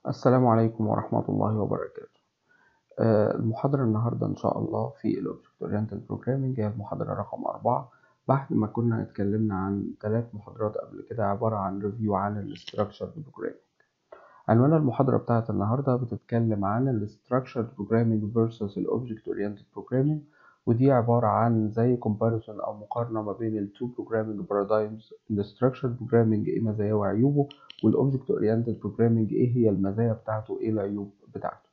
السلام عليكم ورحمة الله وبركاته آه، المحاضرة النهاردة إن شاء الله في ال Object Oriented Programming هي المحاضرة رقم أربعة بعد ما كنا اتكلمنا عن ثلاث محاضرات قبل كده عبارة عن ريفيو عن ال Structured Programming عنوان المحاضرة بتاعت النهاردة بتتكلم عن ال Structured Programming versus ال Object Oriented Programming ودي عبارة عن زي comparison أو مقارنة ما بين ال two programming paradigms ال Structured Programming إيه مزاياه وعيوبه والأوبجكت أورينتد بروجرامينج إيه هي المزايا بتاعته إيه العيوب بتاعته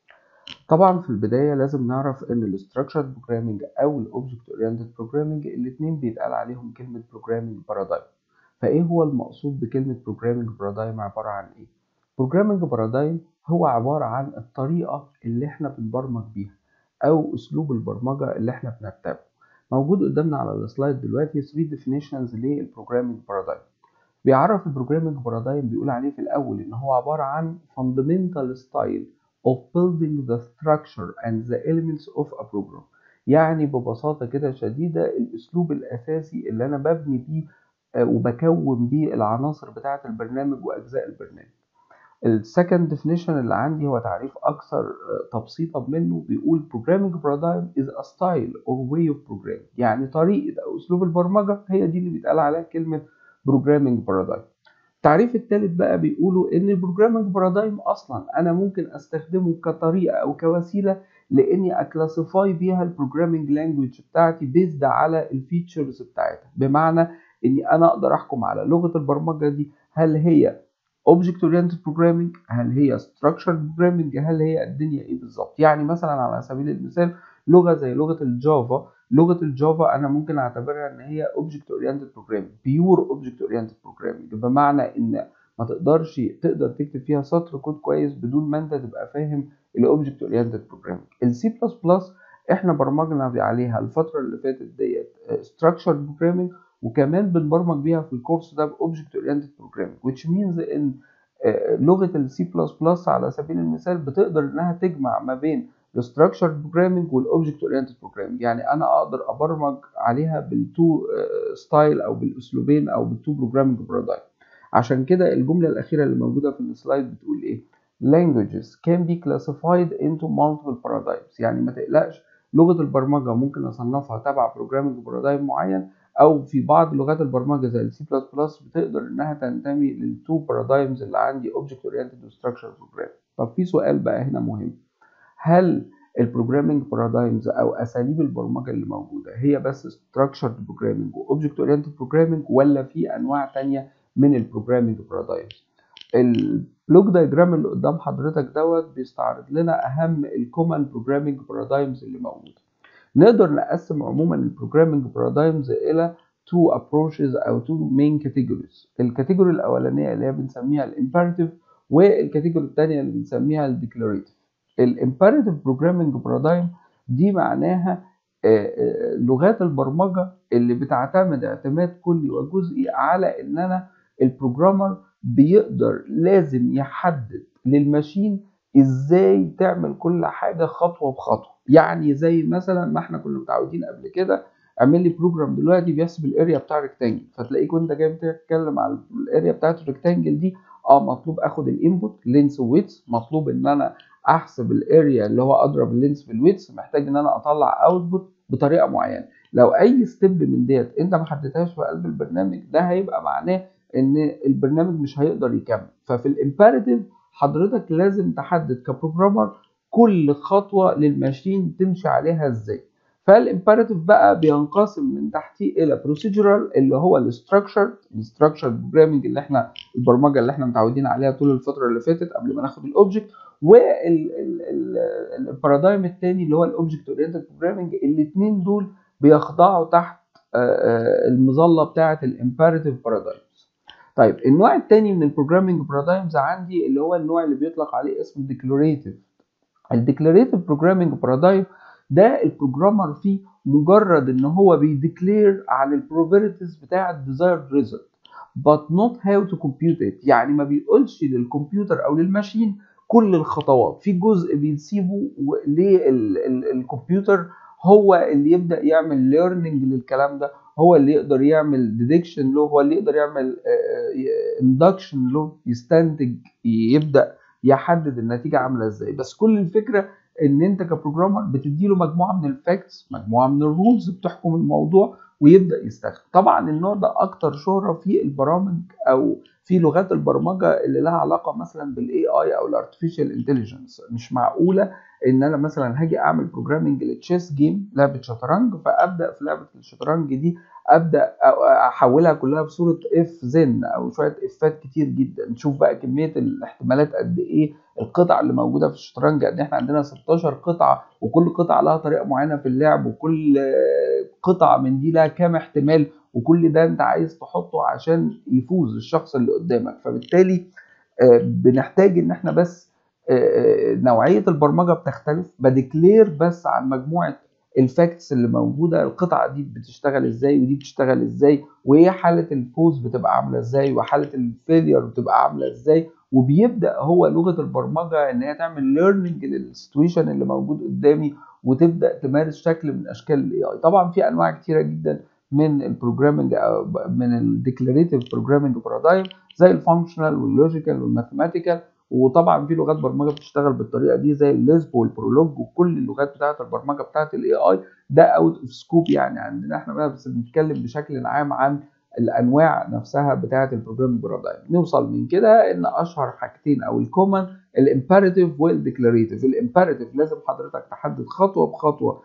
طبعا في البداية لازم نعرف إن الستراكشرد بروجرامينج أو الأوبجكت أورينتد بروجرامينج الاتنين بيتقال عليهم كلمة بروجرامينج بارادايم فإيه هو المقصود بكلمة بروجرامينج بارادايم عبارة عن إيه؟ بروجرامينج بارادايم هو عبارة عن الطريقة اللي إحنا بنبرمج بيها أو أسلوب البرمجة اللي إحنا بنتبعه موجود قدامنا على السلايد دلوقتي 3 definitions للبروجرامينج بارادايم بيعرف البروجرامينج بارادايم بيقول عليه في الأول إن هو عبارة عن fundamental style of building the structure and the elements of a program يعني ببساطة كده شديدة الأسلوب الأساسي اللي أنا ببني بيه وبكون بيه العناصر بتاعة البرنامج وأجزاء البرنامج السكند ديفينيشن اللي عندي هو تعريف أكثر تبسيطا منه بيقول programming paradigm is a style or way of programming يعني طريقة أو أسلوب البرمجة هي دي اللي بيتقال عليها كلمة بروجرامينج بارادايم التعريف الثالث بقى بيقولوا ان البروجرامينج بارادايم اصلا انا ممكن استخدمه كطريقه او كوسيله لاني اكلاسيفاي بيها البروجرامينج لانجويج بتاعتي بيزد على الفيتشرز بتاعتها بمعنى اني انا اقدر احكم على لغه البرمجه دي هل هي اوبجكت اورينتد بروجرامينج هل هي ستراكشرد بروجرامينج هل هي الدنيا ايه بالظبط يعني مثلا على سبيل المثال لغه زي لغه الجافا لغه الجافا انا ممكن اعتبرها ان هي اوبجكت اورينتد بروجرامينج بيور اوبجكت اورينتد بروجرامينج بمعنى ان ما تقدرش تقدر تكتب فيها سطر كود كويس بدون ما انت تبقى فاهم الاوبجكت اورينتد بروجرامينج السي بلس بلس احنا برمجنا عليها الفتره اللي فاتت ديت ستراكشرد بروجرامينج وكمان بنبرمج بيها في الكورس ده باوبجكت اورينتد بروجرامينج which means ان لغه السي بلس بلس على سبيل المثال بتقدر انها تجمع ما بين الستراكشرد بروجرامينج والاوبجكت اورينتد بروجرامينج يعني انا اقدر ابرمج عليها بالتو ستايل او بالاسلوبين او بالتو بروجرامينج بارادايم عشان كده الجمله الاخيره اللي موجوده في السلايد بتقول ايه languages can be classified into multiple paradigms يعني ما تقلقش لغه البرمجه ممكن اصنفها تبع بروجرامينج بارادايم معين او في بعض لغات البرمجه زي السي بلس بلس بتقدر انها تنتمي للتو بارادايمز اللي عندي اوبجكت اورينتد وستراكشر بروجرامينج طب في سؤال بقى هنا مهم هل البروجرامينج بارادايمز او اساليب البرمجه اللي موجوده هي بس ستراكشرد بروجرامينج واوبجكت اورينتد بروجرامينج ولا في انواع تانية من البروجرامينج بارادايمز البلوك دايجرام اللي قدام حضرتك دوت بيستعرض لنا اهم الكومن بروجرامينج بارادايمز اللي موجوده نقدر نقسم عموما البروجرامينج بارادايمز الى تو ابروشز او تو مين كاتيجوريز الكاتيجوري الاولانيه اللي هي بنسميها الامبيراتيف والكاتيجوري الثانيه اللي بنسميها الديكلاريتيف الامبيراتيف بروجرامينج بارادايم دي معناها لغات البرمجه اللي بتعتمد اعتماد كلي وجزئي على ان انا البروجرامر بيقدر لازم يحدد للماشين ازاي تعمل كل حاجه خطوه بخطوه يعني زي مثلا ما احنا كنا متعودين قبل كده اعمل لي بروجرام دلوقتي بيحسب الاريا بتاع الريكتانجل فتلاقيك وانت جاي بتتكلم على الاريا بتاعت الريكتانجل دي اه مطلوب اخد الانبوت لينس ويتس مطلوب ان انا احسب الاريا اللي هو اضرب اللينس في الويتس محتاج ان انا اطلع اوتبوت بطريقه معينه لو اي ستيب من ديت انت ما حددتهاش في قلب البرنامج ده هيبقى معناه ان البرنامج مش هيقدر يكمل ففي الامبيراتيف حضرتك لازم تحدد كبروجرامر كل خطوه للماشين تمشي عليها ازاي فالامبيراتيف بقى بينقسم من تحتيه الى بروسيجرال اللي هو الاستراكشر الاستراكشر بروجرامنج اللي احنا البرمجه اللي احنا متعودين عليها طول الفتره اللي فاتت قبل ما ناخد الاوبجكت والبارادايم الثاني اللي هو الاوبجكت اورينتد بروجرامنج الاثنين دول بيخضعوا تحت المظله بتاعه الامبيراتيف بارادايمز طيب النوع الثاني من البروجرامنج بارادايمز عندي اللي هو النوع اللي بيطلق عليه اسم ديكلاريتيف الديكلاريتيف بروجرامنج بارادايم ده البروجرامر فيه مجرد ان هو بيديكلير عن البروبابيلتيز بتاع الديزايرد ريزلت but not how to compute it يعني ما بيقولش للكمبيوتر او للماشين كل الخطوات في جزء بيسيبه للكمبيوتر هو اللي يبدا يعمل ليرنينج للكلام ده هو اللي يقدر يعمل ديدكشن له هو اللي يقدر يعمل اندكشن له يستنتج يبدا يحدد النتيجه عامله ازاي بس كل الفكره ان انت كبروجرامر بتدي له مجموعه من الفاكتس مجموعه من الرولز بتحكم الموضوع ويبدا يستخدم طبعا النوع ده اكتر شهره في البرامج او في لغات البرمجه اللي لها علاقه مثلا بالاي اي او الارتفيشال انتليجنس مش معقوله ان انا مثلا هاجي اعمل بروجرامنج لتشيس جيم لعبه شطرنج فابدا في لعبه الشطرنج دي ابدا احولها كلها بصوره اف زن او شويه افات كتير جدا نشوف بقى كميه الاحتمالات قد ايه القطع اللي موجوده في الشطرنج قد احنا عندنا 16 قطعه وكل قطعه لها طريقه معينه في اللعب وكل قطعه من دي لها كام احتمال وكل ده انت عايز تحطه عشان يفوز الشخص اللي قدامك فبالتالي بنحتاج ان احنا بس نوعيه البرمجه بتختلف بديكلير بس عن مجموعه الفاكتس اللي موجوده القطعه دي بتشتغل ازاي ودي بتشتغل ازاي وايه حاله الفوز بتبقى عامله ازاي وحاله الفيلير بتبقى عامله ازاي وبيبدا هو لغه البرمجه ان هي تعمل ليرنينج للسيتويشن اللي موجود قدامي وتبدا تمارس شكل من اشكال الاي اي طبعا في انواع كتيره جدا من البروجرامنج من الديكلاريتيف بروجرامنج بارادايم زي الفانكشنال واللوجيكال والماثيماتيكال وطبعا في لغات برمجه بتشتغل بالطريقه دي زي الليسب والبرولوج وكل اللغات بتاعه البرمجه بتاعه الاي اي ده اوت اوف سكوب يعني عندنا احنا بس بنتكلم بشكل عام عن الانواع نفسها بتاعه البروجرامنج بارادايم نوصل من كده ان اشهر حاجتين او الكومن الامبيراتيف والديكلاريتيف الامبيراتيف لازم حضرتك تحدد خطوه بخطوه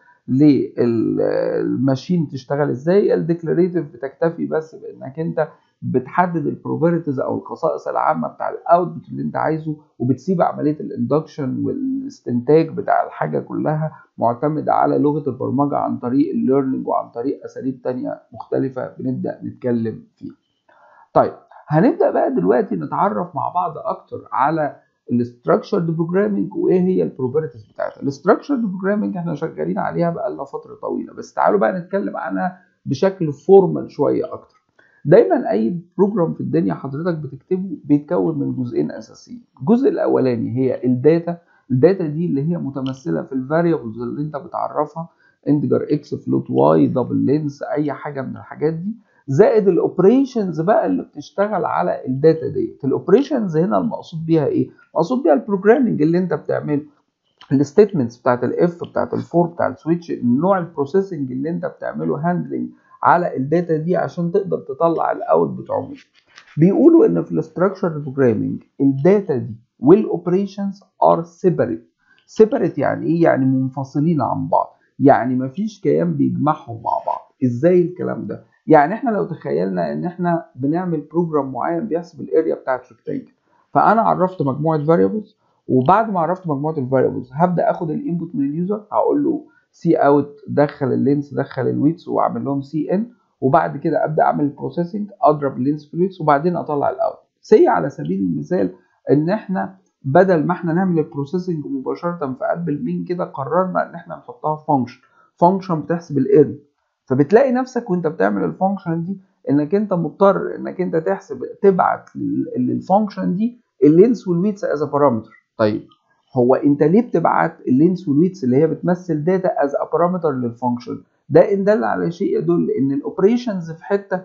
للماشين تشتغل ازاي الديكلاريتيف بتكتفي بس بانك انت بتحدد البروبرتيز او الخصائص العامه بتاع الاوتبوت اللي انت عايزه وبتسيب عمليه الاندكشن والاستنتاج بتاع الحاجه كلها معتمده على لغه البرمجه عن طريق الليرنينج وعن طريق اساليب تانية مختلفه بنبدا نتكلم فيها. طيب هنبدا بقى دلوقتي نتعرف مع بعض اكتر على الاستراكشرد بروجرامنج وايه هي البروبرتيز بتاعتها الاستراكشرد بروجرامنج احنا شغالين عليها بقى لنا فتره طويله بس تعالوا بقى نتكلم عنها بشكل فورمال شويه اكتر دايما اي بروجرام في الدنيا حضرتك بتكتبه بيتكون من جزئين اساسيين الجزء الاولاني هي الداتا الداتا دي اللي هي متمثله في الفاريبلز اللي انت بتعرفها انتجر اكس فلوت واي دبل لينس اي حاجه من الحاجات دي زائد الاوبريشنز بقى اللي بتشتغل على الداتا ديت الاوبريشنز هنا المقصود بيها ايه المقصود بيها البروجرامنج اللي انت بتعمله الستيتمنتس بتاعت الاف بتاعت الفور بتاع السويتش نوع البروسيسنج اللي انت بتعمله هاندلنج على الداتا دي عشان تقدر تطلع الاوت بتاعهم بيقولوا ان في الاستراكشر بروجرامنج الداتا دي والاوبريشنز ار سيبريت سيبريت يعني ايه يعني منفصلين عن بعض يعني مفيش كيان بيجمعهم مع بعض ازاي الكلام ده يعني احنا لو تخيلنا ان احنا بنعمل بروجرام معين بيحسب الاريا بتاعت ريكتانجل فانا عرفت مجموعه فاريبلز وبعد ما عرفت مجموعه الفاريبلز هبدا اخد الانبوت من اليوزر هقول له سي اوت دخل اللينس دخل الويتس واعمل لهم سي ان وبعد كده ابدا اعمل بروسيسنج اضرب اللينس في الويتس وبعدين اطلع الاوت سي على سبيل المثال ان احنا بدل ما احنا نعمل البروسيسنج مباشره في قلب المين كده قررنا ان احنا نحطها في فانكشن فانكشن بتحسب الاريا فبتلاقي نفسك وانت بتعمل الفانكشن دي انك انت مضطر انك انت تحسب تبعت للفانكشن دي اللينس والويتس از بارامتر طيب هو انت ليه بتبعت اللينس والويتس اللي هي بتمثل داتا از بارامتر للفانكشن ده ان دل على شيء يدل ان الاوبريشنز في حته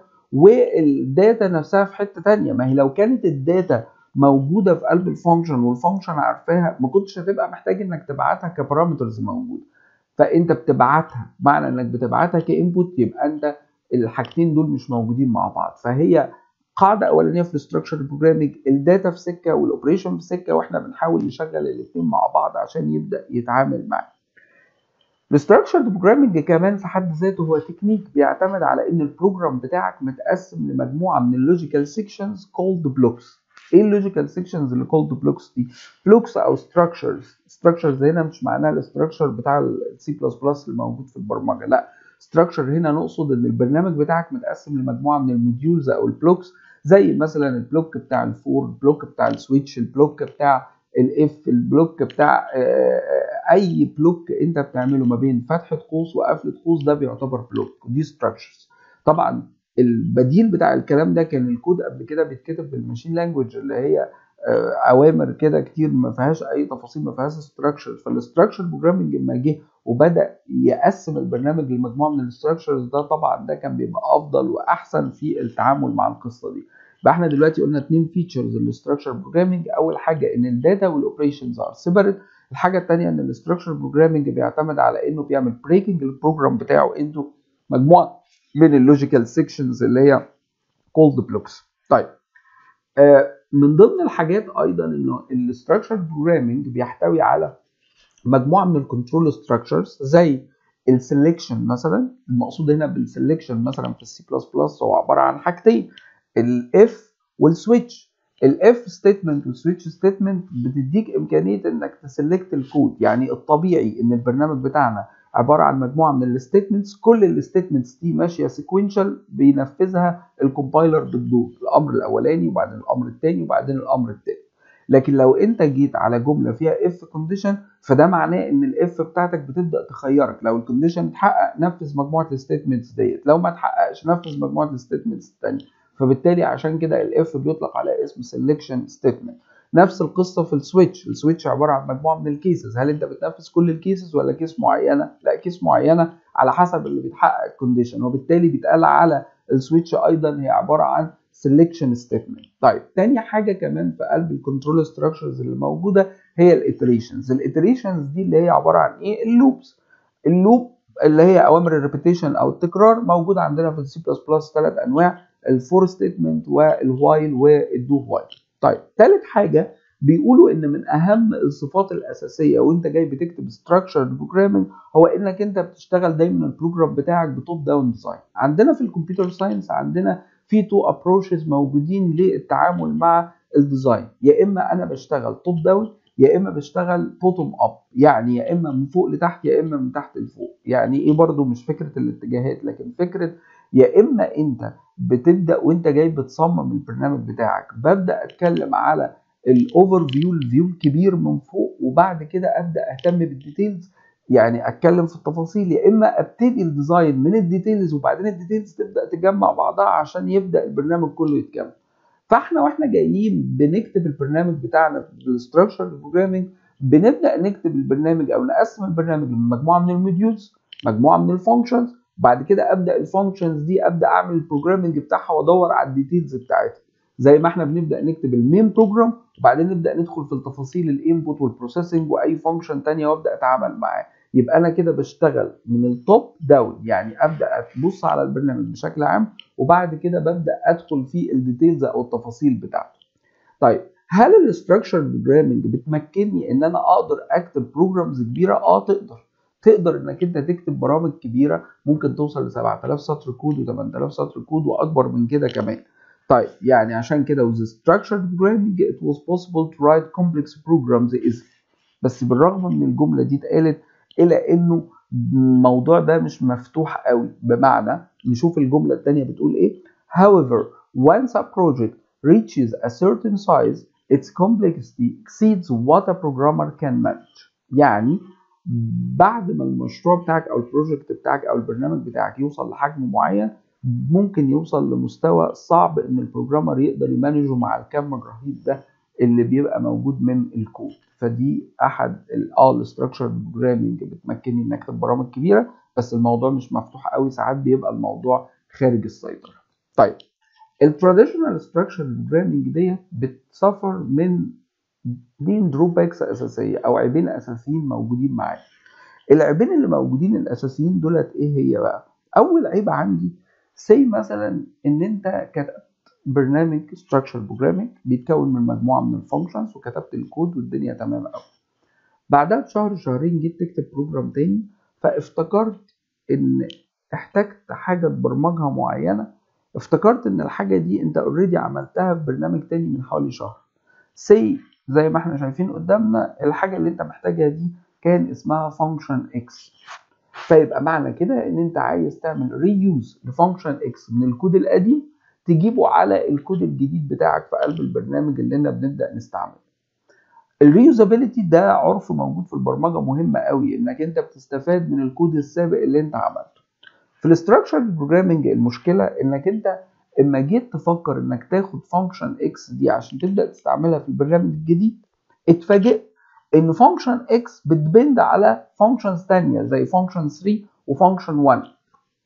والداتا نفسها في حته ثانيه ما هي لو كانت الداتا موجوده في قلب الفانكشن والفانكشن عارفاها ما كنتش هتبقى محتاج انك تبعتها كبارامترز موجوده فانت بتبعتها معنى انك بتبعتها كانبوت يبقى انت الحاجتين دول مش موجودين مع بعض فهي قاعده اولانيه في الاستراكشر بروجرامنج الداتا في سكه والاوبريشن في سكه واحنا بنحاول نشغل الاثنين مع بعض عشان يبدا يتعامل معاه الاستراكشر بروجرامنج كمان في حد ذاته هو تكنيك بيعتمد على ان البروجرام بتاعك متقسم لمجموعه من اللوجيكال سيكشنز كولد بلوكس ايه اللوجيكال سيكشنز اللي كولد بلوكس دي بلوكس او ستراكشرز ستراكشرز هنا مش معناها الاستراكشر بتاع السي بلس بلس اللي موجود في البرمجه لا ستراكشر هنا نقصد ان البرنامج بتاعك متقسم لمجموعه من الموديولز او البلوكس زي مثلا البلوك بتاع الفور البلوك بتاع السويتش البلوك بتاع الاف البلوك بتاع اي بلوك انت بتعمله ما بين فتحه قوس وقفله قوس ده بيعتبر بلوك دي ستراكشرز طبعا البديل بتاع الكلام ده كان الكود قبل كده بيتكتب بالماشين لانجوج اللي هي اوامر كده كتير ما فيهاش اي تفاصيل ما فيهاش ستراكشر فالاستراكشر بروجرامنج لما جه وبدا يقسم البرنامج لمجموعه من الاستراكشرز ده طبعا ده كان بيبقى افضل واحسن في التعامل مع القصه دي يبقى احنا دلوقتي قلنا اتنين فيتشرز للستراكشر بروجرامنج اول حاجه ان الداتا والاوبريشنز ار سيبريت الحاجه الثانيه ان الاستراكشر بروجرامنج بيعتمد على انه بيعمل بريكنج للبروجرام بتاعه انتو مجموعه من اللوجيكال سيكشنز اللي هي كولد بلوكس طيب آه من ضمن الحاجات ايضا انه الاستراكشر بروجرامنج بيحتوي على مجموعه من الكنترول ستراكشرز زي السلكشن مثلا المقصود هنا بالسلكشن مثلا في السي بلس بلس هو عباره عن حاجتين الاف والسويتش الاف ستيتمنت والسويتش ستيتمنت بتديك امكانيه انك تسلكت الكود يعني الطبيعي ان البرنامج بتاعنا عباره عن مجموعه من الستيتمنتس كل الستيتمنتس دي ماشيه سيكوينشال بينفذها الكومبايلر بالدور الامر الاولاني وبعدين الامر الثاني وبعدين الامر الثالث لكن لو انت جيت على جمله فيها اف كونديشن فده معناه ان الاف بتاعتك بتبدا تخيرك لو الكونديشن اتحقق نفذ مجموعه الستيتمنتس ديت لو ما اتحققش نفذ مجموعه الستيتمنتس الثانيه فبالتالي عشان كده الاف بيطلق على اسم سelection ستيتمنت نفس القصه في السويتش السويتش عباره عن مجموعه من الكيسز هل انت بتنفذ كل الكيسز ولا كيس معينه لا كيس معينه على حسب اللي بيتحقق الكونديشن وبالتالي بيتقال على السويتش ايضا هي عباره عن selection statement طيب تاني حاجه كمان في قلب الكنترول ستراكشرز اللي موجوده هي الاتريشنز الاتريشنز دي اللي هي عباره عن ايه اللوبس اللوب اللي هي اوامر الريبيتيشن او التكرار موجود عندنا في السي بلس بلس ثلاث انواع الفور ستيتمنت والوايل والدو وايل طيب ثالث حاجه بيقولوا ان من اهم الصفات الاساسيه وانت جاي بتكتب ستراكشر بروجرامنج هو انك انت بتشتغل دايما البروجرام بتاعك بتوب داون ديزاين عندنا في الكمبيوتر ساينس عندنا في تو ابروشز موجودين للتعامل مع الديزاين يا اما انا بشتغل توب داون يا اما بشتغل بوتوم اب يعني يا اما من فوق لتحت يا اما من تحت لفوق يعني ايه برضو مش فكره الاتجاهات لكن فكره يا اما انت بتبدا وانت جاي بتصمم البرنامج بتاعك ببدا اتكلم على الاوفر فيو الفيو الكبير من فوق وبعد كده ابدا اهتم بالديتيلز يعني اتكلم في التفاصيل يا اما ابتدي الديزاين من الديتيلز وبعدين الديتيلز تبدا تجمع بعضها عشان يبدا البرنامج كله يتكمل فاحنا واحنا جايين بنكتب البرنامج بتاعنا بالستراكشر بروجرامنج بنبدا نكتب البرنامج او نقسم البرنامج لمجموعه من الموديولز مجموعه من الفانكشنز بعد كده ابدا الفانكشنز دي ابدا اعمل البروجرامنج بتاعها وادور على الديتيلز بتاعتها زي ما احنا بنبدا نكتب المين بروجرام وبعدين نبدا ندخل في التفاصيل الانبوت والبروسيسنج واي فانكشن ثانيه وابدا اتعامل معاه يبقى انا كده بشتغل من التوب داون يعني ابدا ابص على البرنامج بشكل عام وبعد كده ببدا ادخل في الديتيلز او التفاصيل بتاعته طيب هل الاستراكشر بروجرامنج بتمكنني ان انا اقدر اكتب بروجرامز كبيره اه تقدر تقدر انك انت تكتب برامج كبيره ممكن توصل ل 7000 سطر كود و8000 سطر كود واكبر من كده كمان طيب يعني عشان كده with structured programming it was possible to write complex programs easily بس بالرغم من الجمله دي اتقالت الى انه الموضوع ده مش مفتوح قوي بمعنى نشوف الجمله الثانيه بتقول ايه however once a project reaches a certain size its complexity exceeds what a programmer can manage يعني بعد ما المشروع بتاعك او البروجكت بتاعك او البرنامج بتاعك يوصل لحجم معين ممكن يوصل لمستوى صعب ان البروجرامر يقدر يمانجه مع الكم الرهيب ده اللي بيبقى موجود من الكود فدي احد اه الاستراكشر بروجرامنج بتمكنني ان اكتب برامج كبيره بس الموضوع مش مفتوح قوي ساعات بيبقى الموضوع خارج السيطره طيب التراديشنال ستراكشر بروجرامنج ديت بتسفر من اتنين دروباكس اساسيه او عيبين اساسيين موجودين معايا العيبين اللي موجودين الاساسيين دولت ايه هي بقى اول عيب عندي سي مثلا ان انت كتبت برنامج ستراكشر بروجرامنج بيتكون من مجموعه من الفانكشنز وكتبت الكود والدنيا تمام قوي بعدها بشهر شهرين جيت تكتب بروجرام تاني فافتكرت ان احتجت حاجه تبرمجها معينه افتكرت ان الحاجه دي انت اوريدي عملتها في برنامج تاني من حوالي شهر سي زي ما احنا شايفين قدامنا الحاجه اللي انت محتاجها دي كان اسمها فانكشن اكس فيبقى معنى كده ان انت عايز تعمل ريوز لفانكشن اكس من الكود القديم تجيبه على الكود الجديد بتاعك في قلب البرنامج اللي احنا بنبدا نستعمله الريوزابيلتي ده عرف موجود في البرمجه مهم قوي انك انت بتستفاد من الكود السابق اللي انت عملته في الاستراكشر بروجرامنج المشكله انك انت اما جيت تفكر انك تاخد فانكشن اكس دي عشان تبدا تستعملها في البرنامج الجديد اتفاجئت ان فانكشن اكس بتبند على فانكشنز ثانيه زي فانكشن 3 وفانكشن 1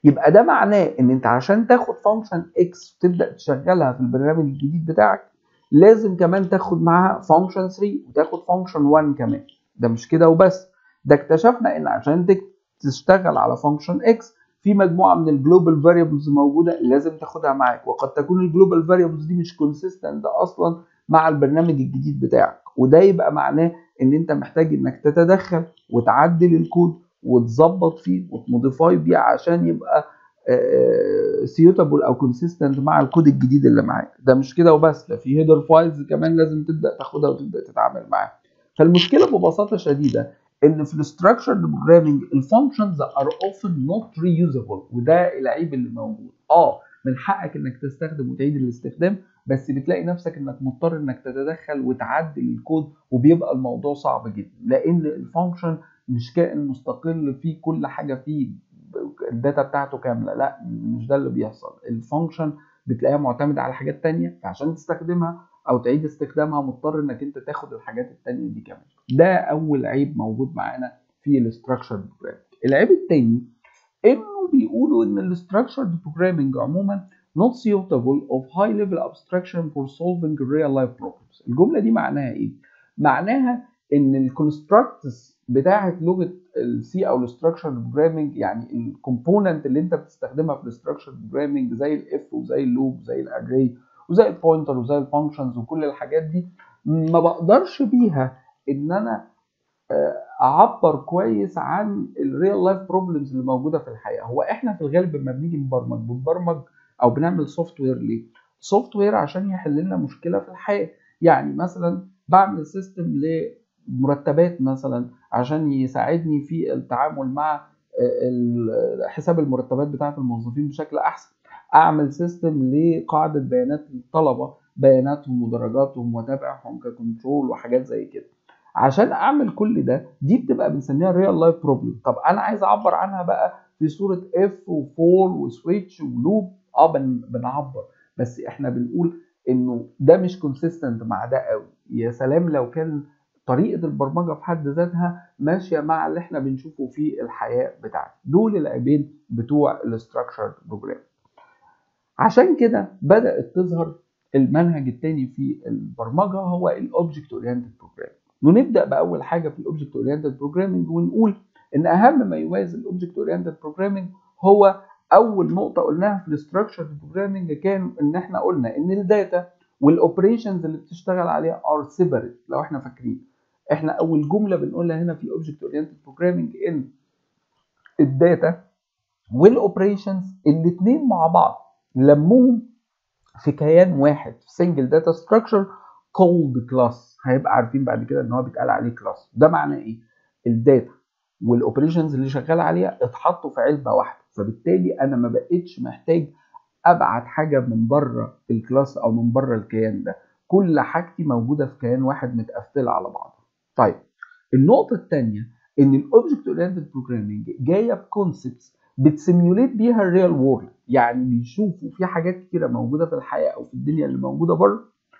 يبقى ده معناه ان انت عشان تاخد فانكشن اكس وتبدا تشغلها في البرنامج الجديد بتاعك لازم كمان تاخد معاها فانكشن 3 وتاخد فانكشن 1 كمان ده مش كده وبس ده اكتشفنا ان عشان تشتغل على فانكشن اكس في مجموعه من الجلوبال فاريبلز موجوده لازم تاخدها معاك وقد تكون الجلوبال فاريبلز دي مش كونسيستنت اصلا مع البرنامج الجديد بتاعك وده يبقى معناه ان انت محتاج انك تتدخل وتعدل الكود وتظبط فيه وتموديفاي بيه عشان يبقى سيوتابل او كونسيستنت مع الكود الجديد اللي معاك ده مش كده وبس ده في هيدر فايلز كمان لازم تبدا تاخدها وتبدا تتعامل معاها فالمشكله ببساطه شديده ان في الستراكشر بروجرامنج الفانكشنز ار اوفن نوت ريوزابل وده العيب اللي موجود اه من حقك انك تستخدم وتعيد الاستخدام بس بتلاقي نفسك انك مضطر انك تتدخل وتعدل الكود وبيبقى الموضوع صعب جدا لان الفانكشن مش كائن مستقل فيه كل حاجه فيه الداتا بتاعته كامله لا مش ده اللي بيحصل الفانكشن بتلاقيها معتمده على حاجات تانية فعشان تستخدمها او تعيد استخدامها مضطر انك انت تاخد الحاجات التانية دي كمان ده اول عيب موجود معانا في الاستراكشر بروجرامينج العيب التاني انه بيقولوا ان الاستراكشر بروجرامينج عموما not suitable of high level abstraction for solving real life problems الجمله دي معناها ايه معناها ان الكونستراكتس بتاعه لغه السي او الاستراكشر بروجرامينج يعني الكومبوننت اللي انت بتستخدمها في الاستراكشر بروجرامينج زي الاف وزي اللوب وزي الاري وزي البوينتر وزي الفانكشنز وكل الحاجات دي ما بقدرش بيها ان انا اعبر كويس عن الريال لايف بروبلمز اللي موجوده في الحياه هو احنا في الغالب لما بنيجي نبرمج بنبرمج او بنعمل سوفت وير ليه سوفت وير عشان يحل لنا مشكله في الحياه يعني مثلا بعمل سيستم لمرتبات مثلا عشان يساعدني في التعامل مع حساب المرتبات بتاعه الموظفين بشكل احسن اعمل سيستم لقاعده بيانات الطلبه بياناتهم ودرجاتهم واتابعهم ككنترول وحاجات زي كده عشان اعمل كل ده دي بتبقى بنسميها ريال لايف بروبلم طب انا عايز اعبر عنها بقى في صوره اف وفور وسويتش ولوب اه بن بنعبر بس احنا بنقول انه ده مش كونسيستنت مع ده قوي يا سلام لو كان طريقه البرمجه في حد ذاتها ماشيه مع اللي احنا بنشوفه في الحياه بتاعتنا دول العيبين بتوع الاستراكشر بروجرام عشان كده بدات تظهر المنهج الثاني في البرمجه هو الاوبجكت اورينتد بروجرامينج ونبدا باول حاجه في الاوبجكت اورينتد بروجرامينج ونقول ان اهم ما يميز الاوبجكت اورينتد بروجرامينج هو اول نقطه قلناها في الاستراكشر بروجرامينج كان ان احنا قلنا ان الداتا والاوبريشنز اللي بتشتغل عليها ار سيبريت لو احنا فاكرين احنا اول جمله بنقولها هنا في الاوبجكت اورينتد بروجرامينج ان الداتا والاوبريشنز الاثنين مع بعض لموهم في كيان واحد في سنجل داتا ستراكشر كولد كلاس هيبقى عارفين بعد كده ان هو بيتقال عليه كلاس ده معناه ايه الداتا والاوبريشنز اللي شغال عليها اتحطوا في علبه واحده فبالتالي انا ما بقتش محتاج ابعت حاجه من بره الكلاس او من بره الكيان ده كل حاجتي موجوده في كيان واحد متقفله على بعضها طيب النقطه الثانيه ان الاوبجكت اورينتد بروجرامينج جايه بكونسبتس بتسيميوليت بيها الريال وورلد يعني بيشوفوا في حاجات كتيره موجوده في الحياه او في الدنيا اللي موجوده بره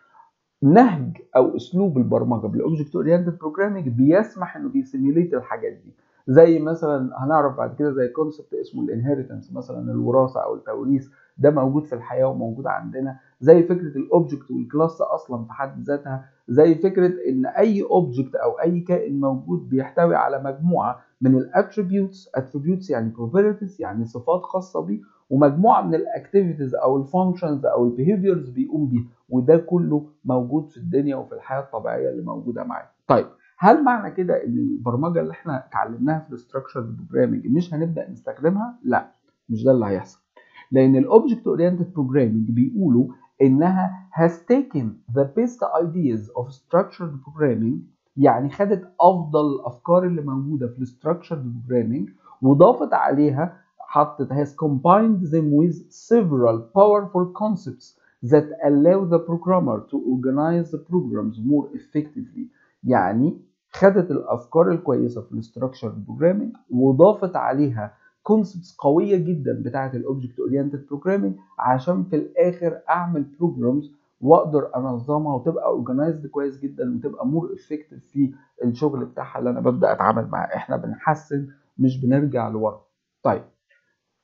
نهج او اسلوب البرمجه بالاوبجكت اورينتد بروجرامينج بيسمح انه بيسيميوليت الحاجات دي زي مثلا هنعرف بعد كده زي كونسبت اسمه الانهيرتنس مثلا الوراثه او التوريث ده موجود في الحياه وموجود عندنا زي فكره الاوبجكت والكلاس اصلا في حد ذاتها زي فكره ان اي اوبجكت او اي كائن موجود بيحتوي على مجموعه من الاتريبيوتس اتريبيوتس يعني بروبرتيز يعني صفات خاصه بيه ومجموعه من الاكتيفيتيز او الفانكشنز او البيهيفيرز بيقوم بيها وده كله موجود في الدنيا وفي الحياه الطبيعيه اللي موجوده معانا طيب هل معنى كده ان البرمجه اللي احنا اتعلمناها في الاستراكشر بروجرامنج مش هنبدا نستخدمها لا مش ده اللي هيحصل لان الاوبجكت اورينتد بروجرامنج بيقولوا انها has taken the best ideas of structured programming يعني خدت افضل الافكار اللي موجوده في الاستراكشر بروجرامنج وضافت عليها حطت has combined them with several powerful concepts that allow the programmer to organize the programs more effectively يعني خدت الافكار الكويسه في الاستراكشر بروجرامنج وضافت عليها كونسبتس قويه جدا بتاعه الاوبجكت اورينتد بروجرامنج عشان في الاخر اعمل بروجرامز واقدر انظمها وتبقى اورجنايزد كويس جدا وتبقى مور افكتيف في الشغل بتاعها اللي انا ببدا اتعامل معاه احنا بنحسن مش بنرجع لورا طيب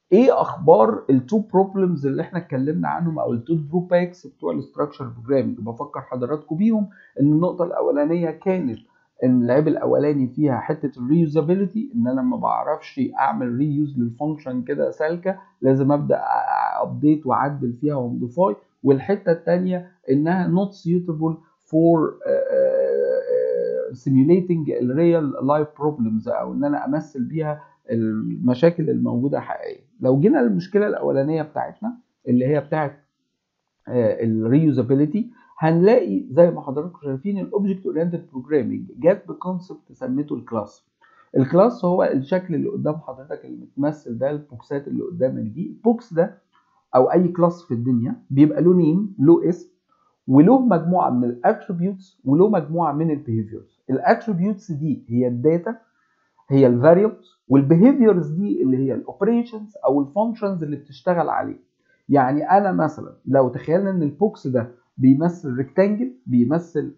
ايه اخبار التو بروبلمز اللي احنا اتكلمنا عنهم او التو دروباكس بتوع الاستراكشر بروجرامنج بفكر حضراتكم بيهم ان النقطه الاولانيه كانت ان العيب الاولاني فيها حته الريوزابيلتي ان انا ما بعرفش اعمل ريوز للفانكشن كده سالكه لازم ابدا ابديت واعدل فيها وموديفاي والحته الثانيه انها نوت suitable فور simulating الريال لايف بروبلمز او ان انا امثل بيها المشاكل الموجوده حقيقيه لو جينا للمشكله الاولانيه بتاعتنا اللي هي بتاعت الريوزابيلتي هنلاقي زي ما حضراتكم شايفين الاوبجكت اورينتد بروجرامنج جت بكونسبت سميته الكلاس الكلاس هو الشكل اللي قدام حضرتك اللي متمثل ده البوكسات اللي قدامك دي البوكس ده او اي كلاس في الدنيا بيبقى له نيم له اسم وله مجموعه من الاتريبيوتس وله مجموعه من البيهيفيرز الاتريبيوتس دي هي الداتا هي الفاريبلز والبيهيفيرز دي اللي هي الاوبريشنز او الفانكشنز اللي بتشتغل عليه يعني انا مثلا لو تخيلنا ان البوكس ده بيمثل ريكتانجل بيمثل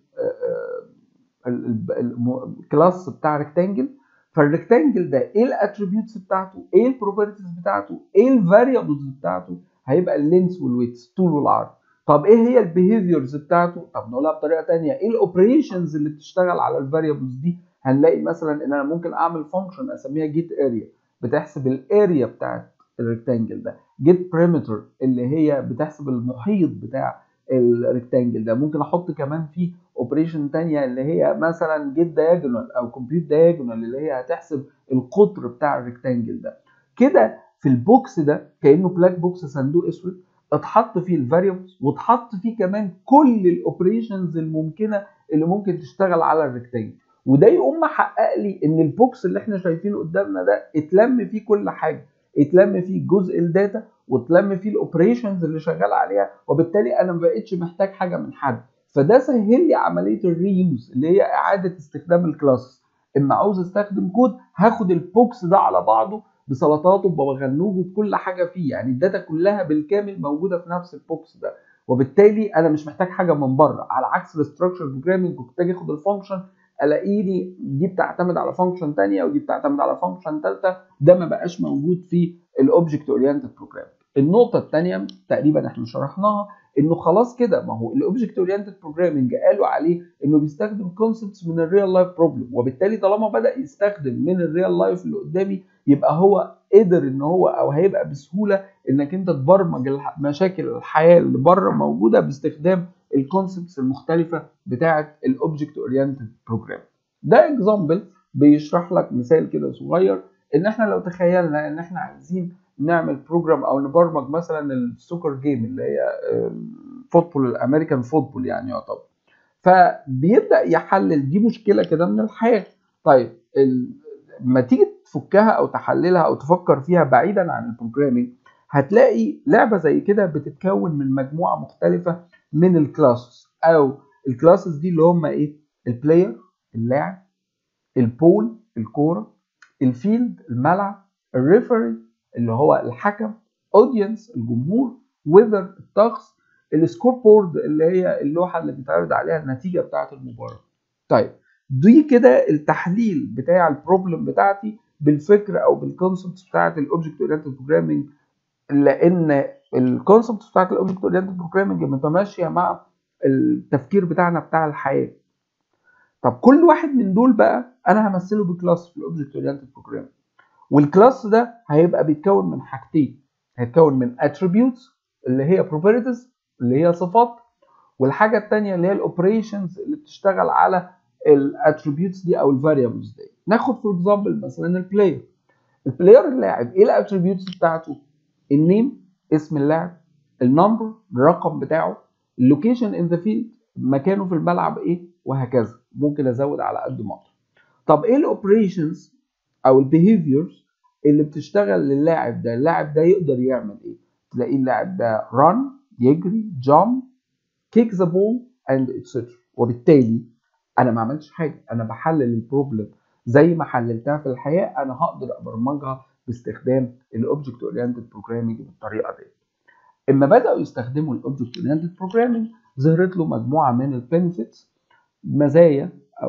الكلاس بتاع ريكتانجل فالريكتانجل ده ايه الاتريبيوتس بتاعته ايه البروبرتيز بتاعته ايه الفاريبلز بتاعته هيبقى اللينس والويتس الطول والعرض طب ايه هي البيهيفيرز بتاعته طب نقولها بطريقه ثانيه ايه الاوبريشنز اللي بتشتغل على الفاريبلز دي هنلاقي مثلا ان انا ممكن اعمل فانكشن اسميها جيت اريا بتحسب الاريا بتاعت الريكتانجل ده جيت بريمتر اللي هي بتحسب المحيط بتاع الريكتانجل ده ممكن احط كمان فيه اوبريشن ثانيه اللي هي مثلا جيت دايجونال او كومبيوت دايجونال اللي هي هتحسب القطر بتاع الريكتانجل ده كده في البوكس ده كانه بلاك بوكس صندوق اسود اتحط فيه الفاريبلز واتحط فيه كمان كل الاوبريشنز الممكنه اللي ممكن تشتغل على الريكتانجل وده يقوم محقق لي ان البوكس اللي احنا شايفينه قدامنا ده اتلم فيه كل حاجه اتلم فيه جزء الداتا واتلم فيه الاوبريشنز اللي شغال عليها وبالتالي انا ما بقتش محتاج حاجه من حد فده سهل لي عمليه الريوز اللي هي اعاده استخدام الكلاس اما عاوز استخدم كود هاخد البوكس ده على بعضه بسلطاته بغنوجه بكل حاجه فيه يعني الداتا كلها بالكامل موجوده في نفس البوكس ده وبالتالي انا مش محتاج حاجه من بره على عكس الاستراكشر بروجرامنج كنت اجي اخد الفانكشن الاقيني دي بتعتمد على فانكشن ثانيه ودي بتعتمد على فانكشن ثالثه ده ما بقاش موجود في الاوبجكت اورينتد بروجرامنج النقطه الثانيه تقريبا احنا شرحناها انه خلاص كده ما هو الاوبجكت اورينتد بروجرامنج قالوا عليه انه بيستخدم كونسبتس من الريال لايف بروبلم وبالتالي طالما بدا يستخدم من الريال لايف اللي قدامي يبقى هو قدر ان هو او هيبقى بسهوله انك انت تبرمج مشاكل الحياه اللي بره موجوده باستخدام الكونسبتس المختلفه بتاعه الاوبجكت اورينتد بروجرام ده اكزامبل بيشرح لك مثال كده صغير ان احنا لو تخيلنا ان احنا عايزين نعمل بروجرام او نبرمج مثلا السوكر جيم اللي هي فوتبول الامريكان فوتبول يعني يعتبر فبيبدا يحلل دي مشكله كده من الحياه طيب لما تيجي تفكها او تحللها او تفكر فيها بعيدا عن البروجرامينج هتلاقي لعبه زي كده بتتكون من مجموعه مختلفه من الكلاسز او الكلاسز دي اللي هم ايه البلاير اللاعب البول الكوره الفيلد الملعب الريفري اللي هو الحكم اودينس الجمهور ويذر الطقس السكور بورد اللي هي اللوحه اللي بيتعرض عليها النتيجه بتاعه المباراه طيب دي كده التحليل بتاع البروبلم بتاعتي بالفكر او بالكونسبت بتاعه الاوبجكت اورينتد بروجرامنج لان الكونسبت بتاعه الاوبجكت اورينتد بروجرامنج متماشيه مع التفكير بتاعنا بتاع الحياه طب كل واحد من دول بقى انا همثله بكلاس في الاوبجكت اورينتد بروجرامنج والكلاس ده هيبقى بيتكون من حاجتين هيتكون من attributes اللي هي properties اللي هي صفات والحاجه الثانيه اللي هي الاوبريشنز اللي بتشتغل على الاتريبيوتس دي او الفاريبلز دي ناخد فور اكزامبل مثلا البلاير البلاير اللاعب ايه الاتريبيوتس بتاعته النيم اسم اللاعب النمبر الرقم بتاعه اللوكيشن ان ذا فيلد مكانه في الملعب ايه وهكذا ممكن ازود على قد ما اقدر طب ايه الاوبريشنز او البيهيفيرز اللي بتشتغل للاعب ده اللاعب ده يقدر يعمل ايه تلاقيه اللاعب ده run يجري jump kick the ball and etc وبالتالي انا ما عملتش حاجه انا بحلل البروبلم زي ما حللتها في الحياه انا هقدر ابرمجها باستخدام الاوبجكت اورينتد بروجرامنج بالطريقه دي اما بداوا يستخدموا الاوبجكت اورينتد بروجرامنج ظهرت له مجموعه من البنفيتس مزايا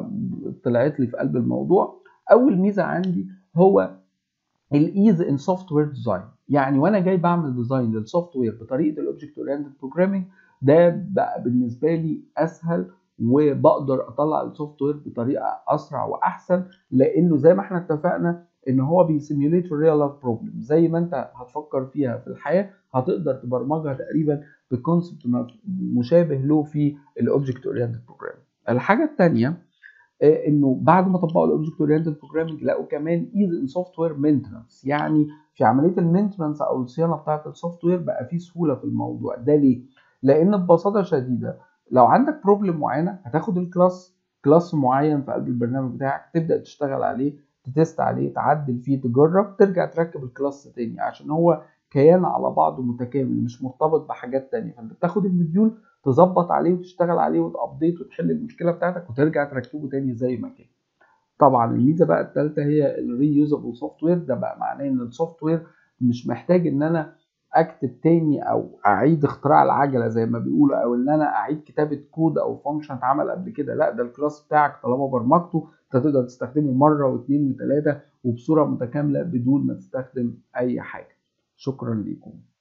طلعت لي في قلب الموضوع اول ميزه عندي هو الايز ان سوفت وير ديزاين يعني وانا جاي بعمل ديزاين للسوفت وير بطريقه الاوبجكت اورينتد بروجرامنج ده بقى بالنسبه لي اسهل وبقدر اطلع السوفت وير بطريقه اسرع واحسن لانه زي ما احنا اتفقنا ان هو بيسيميوليت الريال لايف بروبلم زي ما انت هتفكر فيها في الحياه هتقدر تبرمجها تقريبا بكونسبت مشابه له في الاوبجكت اورينتد بروجرامنج الحاجه الثانيه انه بعد ما طبقوا الاوبجكت اورينتد بروجرامنج لقوا كمان ايز ان سوفت وير مينتنس يعني في عمليه المينتنس او الصيانه بتاعه السوفت وير بقى في سهوله في الموضوع ده ليه لان ببساطه شديده لو عندك بروبلم معينه هتاخد الكلاس كلاس معين في قلب البرنامج بتاعك تبدا تشتغل عليه تتست عليه تعدل فيه تجرب ترجع تركب الكلاس تاني عشان هو كيان على بعضه متكامل مش مرتبط بحاجات تانية فانت بتاخد المديول تظبط عليه وتشتغل عليه وتابديت وتحل المشكله بتاعتك وترجع تركبه تاني زي ما كان طبعا الميزه بقى الثالثه هي الري يوزابل سوفت وير ده بقى معناه ان السوفت وير مش محتاج ان انا اكتب تاني او اعيد اختراع العجله زي ما بيقولوا او ان انا اعيد كتابه كود او فانكشن اتعمل قبل كده لا ده الكلاس بتاعك طالما برمجته انت تقدر تستخدمه مره واثنين وثلاثه وبصوره متكامله بدون ما تستخدم اي حاجه شكرا لكم